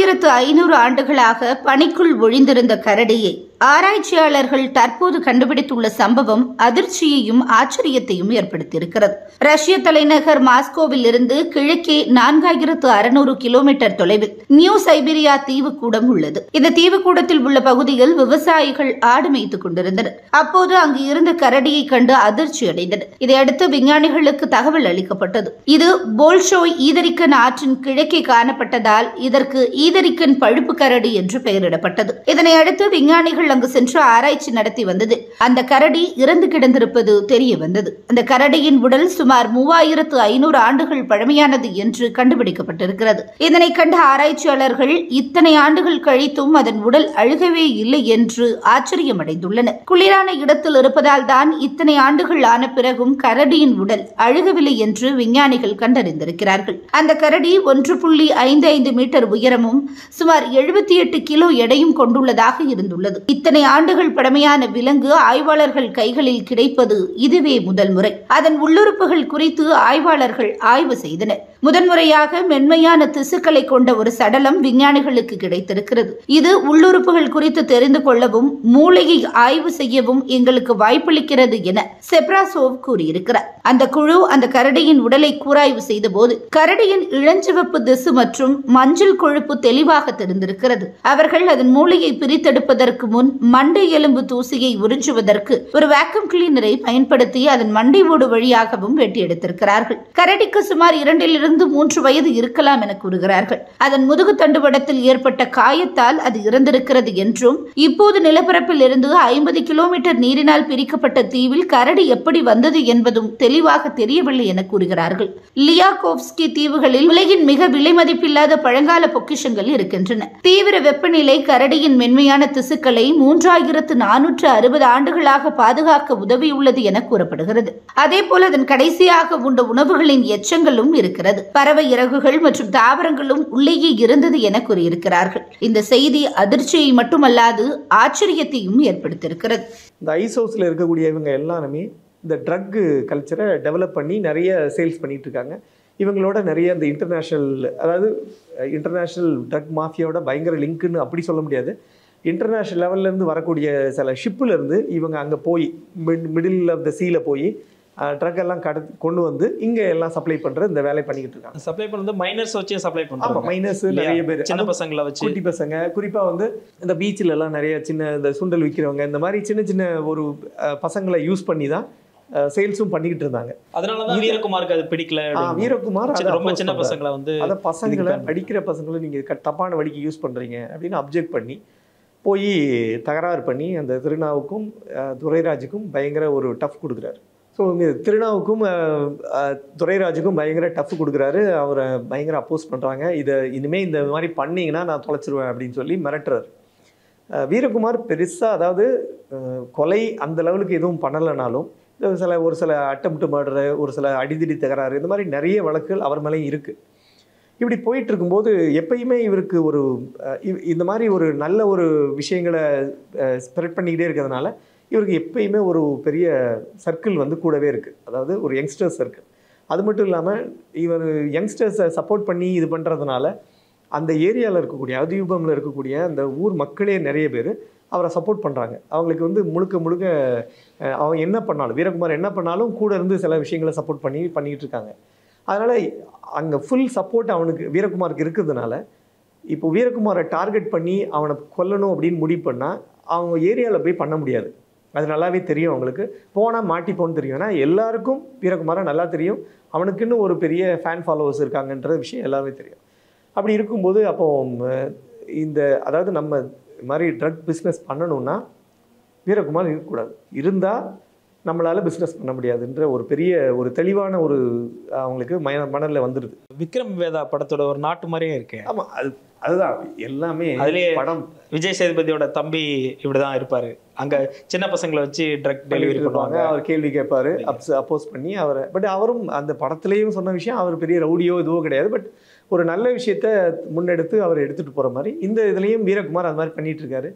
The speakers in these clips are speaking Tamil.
மூவாயிரத்து ஐநூறு ஆண்டுகளாக பனிக்குள் ஒழிந்திருந்த கரடியை ஆராய்ச்சியாளர்கள் தற்போது கண்டுபிடித்துள்ள சம்பவம் அதிர்ச்சியையும் ஆச்சரியத்தையும் ஏற்படுத்தியிருக்கிறது ரஷ்ய தலைநகர் மாஸ்கோவில் இருந்து கிழக்கே நான்காயிரத்து அறுநூறு கிலோமீட்டர் தொலைவில் நியூ சைபீரியா தீவுக்கூடம் உள்ளது இந்த தீவுக்கூடத்தில் உள்ள பகுதியில் விவசாயிகள் ஆடு மேய்த்துக் கொண்டிருந்தனர் அப்போது அங்கு இருந்த கரடியை கண்டு அதிர்ச்சி அடைந்தனர் இதையடுத்து விஞ்ஞானிகளுக்கு தகவல் அளிக்கப்பட்டது இது போல்ஷோய் ஈதரிக்கன் ஆற்றின் கிழக்கே காணப்பட்டதால் இதற்கு ஈதரிக்கன் பழுப்பு கரடி என்று பெயரிடப்பட்டது இதனை அடுத்து விஞ்ஞானிகள் அங்கு சென்று ஆராய்ச்சி நடத்தி வந்தது அந்த கரடி இறந்து கிடந்திருப்பது தெரிய வந்தது அந்த கரடியின் உடல் சுமார் மூவாயிரத்து ஐநூறு ஆண்டுகள் பழமையானது என்று கண்டுபிடிக்கப்பட்டிருக்கிறது இதனை கண்ட ஆராய்ச்சியாளர்கள் இத்தனை ஆண்டுகள் கழித்தும் அதன் உடல் அழுகவே இல்லை என்று ஆச்சரியமடைந்துள்ளனர் குளிரான இடத்தில் இருப்பதால் தான் இத்தனை ஆண்டுகள் ஆன பிறகும் கரடியின் உடல் அழுகவில்லை என்று விஞ்ஞானிகள் கண்டறிந்திருக்கிறார்கள் அந்த கரடி ஒன்று புள்ளி ஐந்து ஐந்து மீட்டர் உயரமும் சுமார் எழுபத்தி எட்டு கிலோ எடையும் கொண்டுள்ளதாக இருந்துள்ளது இத்தனை ஆண்டுகள் பழமையான விலங்கு ஆய்வாளர்கள் கைகளில் கிடைப்பது இதுவே முதல் முறை அதன் உள்ளுறுப்புகள் குறித்து ஆய்வாளர்கள் ஆய்வு செய்தனர் முதன்முறையாக மென்மையான திசுக்களை கொண்ட ஒரு சடலம் விஞ்ஞானிகளுக்கு கிடைத்திருக்கிறது இது உள்ளுறுப்புகள் குறித்து தெரிந்து கொள்ளவும் மூளையை ஆய்வு செய்யவும் எங்களுக்கு வாய்ப்பளிக்கிறது என செப்ராசோவ் கூறியிருக்கிறார் அந்த குழு அந்த கரடியின் உடலை கூராய்வு செய்தபோது கரடியின் இளஞ்சிவப்பு திசு மற்றும் மஞ்சள் கொழுப்பு தெளிவாக தெரிந்திருக்கிறது அவர்கள் அதன் மூளையை பிரித்தெடுப்பதற்கு முன் மண்டை எலும்பு தூசியை உறிஞ்சுவதற்கு ஒரு வேக்கம் கிளீனரை பயன்படுத்தி அதன் மண்டை ஓடு வழியாகவும் வெட்டி எடுத்திருக்கிறார்கள் கரடிக்கு சுமார் இரண்டிலிருந்து மூன்று வயது இருக்கலாம் என கூறுகிறார்கள் அதன் முதுகு தண்டுவடத்தில் ஏற்பட்ட காயத்தால் அது இறந்திருக்கிறது என்றும் இப்போது நிலப்பரப்பில் இருந்து ஐம்பது கிலோமீட்டர் நீரினால் பிரிக்கப்பட்ட தீவில் கரடி எப்படி வந்தது என்பதும் தெளிவாக தெரியவில்லை என கூறுகிறார்கள் லியாகோவ்ஸ்கி தீவுகளில் உலகின் மிக விலை மதிப்பில்லாத பழங்கால பொக்கிஷங்கள் இருக்கின்றன தீவிர வெப்பநிலை கரடியின் மென்மையான திசுக்களை மூன்றாயிரத்து நானூற்று அறுபது ஆண்டுகளாக பாதுகாக்க உதவியுள்ளது என கூறப்படுகிறது அதேபோல் அதன் கடைசியாக உண்ட உணவுகளின் எச்சங்களும் இருக்கிறது பறவை இறகுகள் மற்றும் தாவரங்களும் உள்ளேயே இருந்தது என கூறியிருக்கிறார்கள் இந்த செய்தி அதிர்ச்சியை மட்டுமல்லாது ஆச்சரியத்தையும் ஏற்படுத்தியிருக்கிறது இந்த ஐஸ் ஹவுஸில் இருக்கக்கூடிய இவங்க எல்லாருமே இந்த ட்ரக் கல்ச்சரை டெவலப் பண்ணி நிறைய சேல்ஸ் பண்ணிட்டு இருக்காங்க இவங்களோட நிறைய இந்த இன்டர்நேஷ்னல் அதாவது இன்டர்நேஷ்னல் ட்ரக் மாஃபியாவோட பயங்கர லிங்க்குன்னு அப்படி சொல்ல முடியாது இன்டர்நேஷ்னல் லெவல்லேருந்து வரக்கூடிய சில ஷிப்பில் இருந்து இவங்க அங்கே போய் மிட் மிடில் ஆஃப் த சீல போய் ட்ரக் எல்லாம் கட கொண்டு வந்து இங்கே எல்லாம் சப்ளை பண்ணுற இந்த வேலையை பண்ணிக்கிட்டு இருக்காங்க சப்ளை பண்ணது மைனர்ஸ் வச்சு சப்ளை ஆமாம் பண்றாங்க மைனஸ் இல்லையா? நிறைய பேர் சின்ன அதுவும் பசங்களை வச்சு குட்டி பசங்க குறிப்பாக வந்து இந்த பீச்சில் எல்லாம் நிறைய சின்ன இந்த சுண்டல் விற்கிறவங்க இந்த மாதிரி சின்ன சின்ன ஒரு அஹ், பசங்களை யூஸ் பண்ணி தான் சேல்ஸும் பண்ணிக்கிட்டு இருந்தாங்க அதனாலதான் வீரகுமாருக்கு அது பிடிக்கல ஆ, அப்படின்னு. வீரகுமார் சின்ன- அதை ரொம்ப oppose சின்ன பண்றாரு. பசங்களை வந்து அதை பசங்களை இதுக்கு பயன்படுத்து- படிக்கிற பசங்களை நீங்கள் க தப்பான வழிக்கு யூஸ் பண்ணுறீங்க அப்படின்னு அப்ஜெக்ட் பண்ணி போய் தகராறு பண்ணி அந்த திருநாவுக்கும் அஹ், துரைராஜுக்கும் பயங்கர ஒரு டஃப் கொடுக்குறாரு ஸோ இங்கே திருநாவுக்கும் அஹ், அஹ், துரைராஜுக்கும் பயங்கர டஃப் கொடுக்குறாரு அவரை பயங்கர அப்போஸ் பண்ணுறாங்க இதை இனிமேல் இந்த மாதிரி பண்ணீங்கன்னா நான் தொலைச்சிருவேன் அப்படின்னு சொல்லி மிரட்டுறாரு அஹ், வீரகுமார் பெருசாக அதாவது அஹ், கொலை அந்த லெவலுக்கு எதுவும் பண்ணலைனாலும் இந்த சில ஒரு சில அட்டம்ப்ட் மர்டரு ஒரு சில அடிதிடி தகராறு இந்த மாதிரி நிறைய வழக்குகள் அவர் மேலேயும் இருக்குது இப்படி போயிட்டு இருக்கும்போது எப்பயுமே இவருக்கு ஒரு அஹ், இவ்- இந்த மாதிரி ஒரு நல்ல ஒரு விஷயங்களை ஸ்ப்ரெட் பண்ணிக்கிட்டே இருக்கிறதுனால இவருக்கு எப்பயுமே ஒரு பெரிய சர்க்கிள் வந்து கூடவே இருக்குது அதாவது ஒரு யங்ஸ்டர்ஸ் சர்க்கிள் அது மட்டும் இல்லாமல் இவர் யங்ஸ்டர்ஸை சப்போர்ட் பண்ணி இது பண்ணுறதுனால அந்த ஏரியாவில் இருக்கக்கூடிய அதியூபமில் இருக்கக்கூடிய அந்த ஊர் மக்களே நிறைய பேர் அவரை சப்போர்ட் பண்ணுறாங்க அவங்களுக்கு வந்து முழுக்க முழுக்க அஹ், அவன் என்ன பண்ணாலும் வீரகுமார் என்ன பண்ணாலும் கூட இருந்து சில விஷயங்களை சப்போர்ட் பண்ணி பண்ணிக்கிட்டு இருக்காங்க அதனால் அங்கே ஃபுல் சப்போர்ட் அவனுக்கு வீரகுமாருக்கு இருக்கிறதுனால இப்போ வீரகுமாரை டார்கெட் பண்ணி அவனை கொல்லணும் அப்படின்னு முடிவு பண்ணால் அவங்க ஏரியாவில் போய் பண்ண முடியாது அது நல்லாவே தெரியும் அவங்களுக்கு போனால் மாட்டிப்போன்னு தெரியும் ஏன்னா எல்லாருக்கும் வீரகுமாரை நல்லா தெரியும் அவனுக்குன்னு ஒரு பெரிய ஃபேன் ஃபாலோவர்ஸ் இருக்காங்கன்ற விஷயம் எல்லாமே தெரியும் அப்படி இருக்கும்போது அப்போ ம், இந்த அதாவது நம்ம இது மாதிரி ட்ரக் பிஸ்னஸ் பண்ணணும்னா வீரகுமார் இருக்கக்கூடாது இருந்தால் நம்மளால் பிஸ்னஸ் பண்ண முடியாதுன்ற ஒரு பெரிய ஒரு தெளிவான ஒரு அவங்களுக்கு மன மனதில் வந்துடுது விக்ரம் வேதா படத்தோட ஒரு நாட்டு மாதிரியே இருக்கு ஆமாம் அது அதுதான் எல்லாமே அதுலயே படம் விஜய் சேதுபதியோட தம்பி இப்படிதான் இருப்பாரு அங்க சின்ன பசங்களை வச்சு ட்ரக் டெலிவரி பண்ணிட்டு பண்ணுவாங்க இருப்பாங்க அவர் கேள்வி கேட்பாரு அப்ஸ் அப்போஸ் பண்ணி அவரை பட் அவரும் அந்த படத்துலேயும் சொன்ன விஷயம் அவர் பெரிய ரவுடியோ இதுவோ கிடையாது பட் ஒரு நல்ல விஷயத்த முன்னெடுத்து அவர் எடுத்துகிட்டு போகிற மாதிரி இந்த இதுலேயும் வீரகுமார் அது மாதிரி பண்ணிட்டு இருக்காரு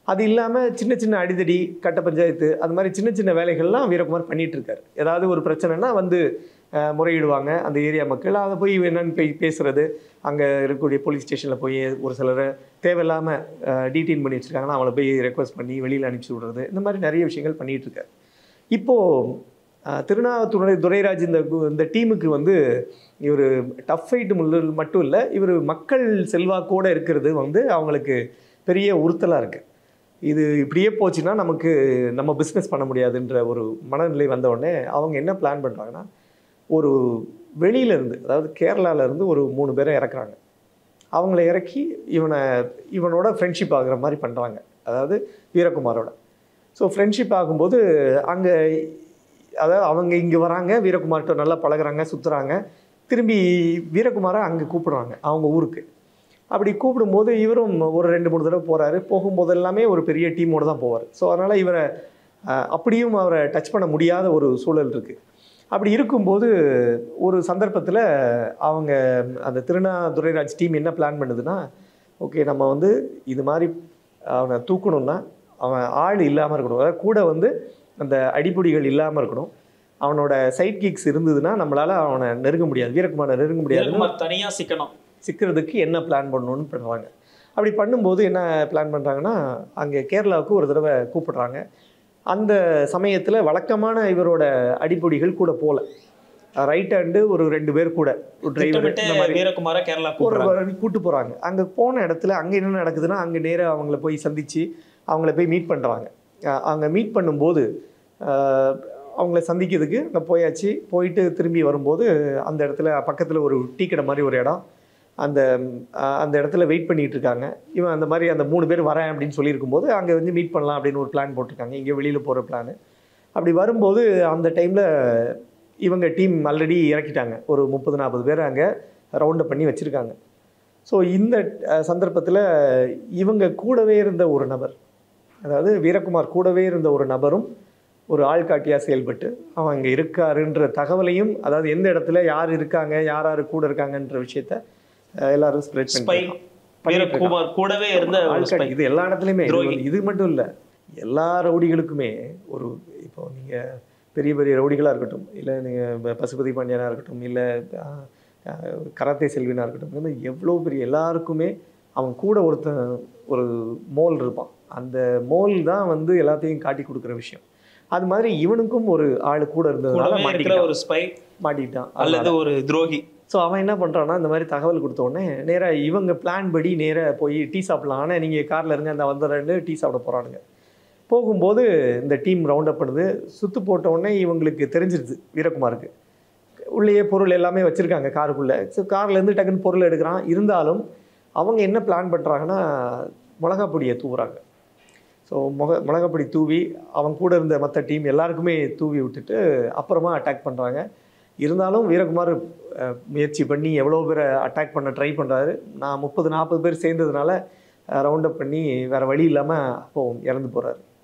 அது இல்லாமல் சின்ன சின்ன அடிதடி கட்ட பஞ்சாயத்து அது மாதிரி சின்ன சின்ன வேலைகள்லாம் வீரகுமார் பண்ணிட்டு இருக்காரு ஏதாவது ஒரு பிரச்சனைனா வந்து அஹ், முறையிடுவாங்க அந்த ஏரியா மக்கள் அதை போய் என்னன்னு போய் பேசுறது அங்கே இருக்கக்கூடிய போலீஸ் ஸ்டேஷனில் போய் ஒரு சிலரை தேவையில்லாமல் டீட்டெயின் பண்ணி வச்சுருக்காங்கன்னா அவங்கள போய் ரெக்வஸ்ட் பண்ணி வெளியில் அனுப்பிச்சி விடுறது இந்த மாதிரி நிறைய விஷயங்கள் பண்ணிட்டு இருக்காரு இப்போது திருநாவுத்துறை துரைராஜ் இந்த கு- இந்த டீமுக்கு வந்து இவர் டஃப் ஃபைட் மட்டும் இல்லை இவர் மக்கள் செல்வாக்கோடு இருக்கிறது வந்து அவங்களுக்கு பெரிய உறுத்தலாக இருக்குது இது இப்படியே போச்சுன்னா நமக்கு நம்ம பிஸ்னஸ் பண்ண முடியாதுன்ற ஒரு மனநிலை வந்த உடனே அவங்க என்ன பிளான் பண்ணுறாங்கன்னா ஒரு வெளியில இருந்து அதாவது கேரளால இருந்து ஒரு மூணு பேரை இறக்குறாங்க அவங்கள இறக்கி இவனை இவனோட ஃப்ரெண்ட்ஷிப் ஆகுற மாதிரி பண்ணுறாங்க அதாவது வீரகுமாரோட ஸோ ஃப்ரெண்ட்ஷிப் ஆகும்போது அங்கே அதாவது அவங்க இங்கே வராங்க வீரகுமார்கிட்ட நல்லா பழகுறாங்க சுற்றுறாங்க திரும்பி வீரகுமாரை அங்கே கூப்பிடுறாங்க அவங்க ஊருக்கு அப்படி கூப்பிடும்போது இவரும் ஒரு ரெண்டு மூணு தடவை போகிறாரு போகும்போது எல்லாமே ஒரு பெரிய டீமோட தான் போவார் ஸோ அதனால் இவரை அஹ், அப்படியும் அவரை டச் பண்ண முடியாத ஒரு சூழல் இருக்குது அப்படி இருக்கும்போது ஒரு சந்தர்ப்பத்தில் அவங்க அந்த திருநா துரைராஜ் டீம் என்ன பிளான் பண்ணுதுன்னா ஓகே நம்ம வந்து இது மாதிரி அவனை தூக்கணும்னா அவன் ஆள் இல்லாமல் இருக்கணும் அதாவது கூட வந்து அந்த அடிப்பொடிகள் இல்லாமல் இருக்கணும் அவனோட சைட் கிக்ஸ் இருந்ததுன்னா நம்மளால அவனை நெருங்க முடியாது வீரகுமாரை நெருங்க முடியாது வீரகுமார் தனியா சிக்கணும் சிக்கிறதுக்கு என்ன பிளான் பண்ணணும்னு பண்ணுவாங்க அப்படி பண்ணும்போது என்ன பிளான் பண்ணுறாங்கன்னா அங்கே கேரளாவுக்கு ஒரு தடவை கூப்பிடுறாங்க அந்த சமயத்தில் வழக்கமான இவரோட அடிப்பொடிகள் கூட போகல ரைட் ஹேண்டு ஒரு ரெண்டு பேர் கூட ஒரு டிரைவர் திட்டமிட்டு இந்த மாதிரி வீரகுமார கேரளா ஒரு கூப்பிடுறாங்க வாட்டி கூட்டு போகிறாங்க அங்கே போன இடத்துல அங்கே என்ன நடக்குதுன்னா அங்கே நேராக அவங்கள போய் சந்தித்து அவங்கள போய் மீட் பண்ணுறாங்க அங்கே மீட் பண்ணும்போது அஹ், அவங்கள சந்திக்கிறதுக்கு அங்கே போயாச்சு போயிட்டு திரும்பி வரும்போது அந்த இடத்துல பக்கத்தில் ஒரு டீ கடை மாதிரி ஒரு இடம் அந்த அஹ், அந்த இடத்துல வெயிட் பண்ணிட்டு இருக்காங்க இவன் அந்த மாதிரி அந்த மூணு பேர் வரேன் அப்படின்னு சொல்லியிருக்கும்போது அங்கே வந்து மீட் பண்ணலாம் அப்படின்னு ஒரு பிளான் போட்டிருக்காங்க இங்கே வெளியில் போகிற பிளான் அப்படி வரும்போது அந்த டைமில் இவங்க டீம் ஆல்ரெடி இறக்கிட்டாங்க ஒரு முப்பது நாற்பது பேர் அங்கே ரவுண்டப் பண்ணி வச்சுருக்காங்க ஸோ இந்த சந்தர்ப்பத்தில் இவங்க கூடவே இருந்த ஒரு நபர் அதாவது வீரகுமார் கூடவே இருந்த ஒரு நபரும் ஒரு ஆள்காட்டியாக செயல்பட்டு அவன் அங்கே இருக்காருன்ற தகவலையும் அதாவது எந்த இடத்துல யார் இருக்காங்க யார் யார் கூட இருக்காங்கன்ற விஷயத்த அஹ், எல்லாரும் ஸ்ப்ரெட் ஸ்பை பண்ணி வீரகுமார் கூடவே இருந்த ஒரு ஆள்காட்டி spy. இது எல்லா இடத்துலையுமே இது துரோகி. வந்து- இது மட்டும் இல்லை எல்லா ரவுடிகளுக்குமே ஒரு இப்போ நீங்கள் பெரிய பெரிய ரவுடிகளாக இருக்கட்டும் இல்லை நீங்கள் பசுபதி பாண்டியனாக இருக்கட்டும் இல்லை கராத்தே செல்வினா இருக்கட்டும் இந்த மாதிரி எவ்வளோ பெரிய எல்லாருக்குமே அவன் கூட ஒருத்தன் ஒரு மோல் இருப்பான் அந்த மோல் தான் வந்து எல்லாத்தையும் காட்டி கொடுக்குற விஷயம் அது மாதிரி இவனுக்கும் ஒரு ஆள் கூட இருந்ததுனால கூடவே இருக்கிற மாட்டிக்கிட்டான் ஒரு ஸ்பை மாட்டிக்கிட்டான் அல்லது ஒரு துரோகி ஸோ அவன் என்ன பண்ணுறான்னா இந்த மாதிரி தகவல் கொடுத்த உடனே நேராக இவங்க பிளான் படி நேராக போய் டீ சாப்பிடலாம் ஆனால் நீங்கள் காரில் இருங்க அந்த வந்துடுறேன்னு டீ சாப்பிட போகிறானுங்க போகும்போது இந்த டீம் ரவுண்ட் அப் பண்ணுது சுத்து போட்ட உடனே இவங்களுக்கு தெரிஞ்சிருது வீரகுமாருக்கு உள்ளேயே பொருள் எல்லாமே வச்சுருக்காங்க காருக்குள்ளே ஸோ கார்லேருந்து டக்குன்னு பொருள் எடுக்கிறான் இருந்தாலும் அவங்க என்ன பிளான் பண்ணுறாங்கன்னா மிளகாப் பொடியை தூவுறாங்க ஸோ முக மிளகாப்பொடி தூவி அவன் கூட இருந்த மற்ற டீம் எல்லாருக்குமே தூவி விட்டுட்டு அப்புறமா அட்டாக் பண்ணுறாங்க இருந்தாலும் வீரகுமார் அஹ், முயற்சி பண்ணி எவ்வளோ பேரை அட்டாக் பண்ண ட்ரை பண்ணுறாரு நான் முப்பது நாற்பது பேர் சேர்ந்ததுனால ரவுண்ட் அப் பண்ணி வேறு வழி இல்லாமல் அப்போ இறந்து போகிறாரு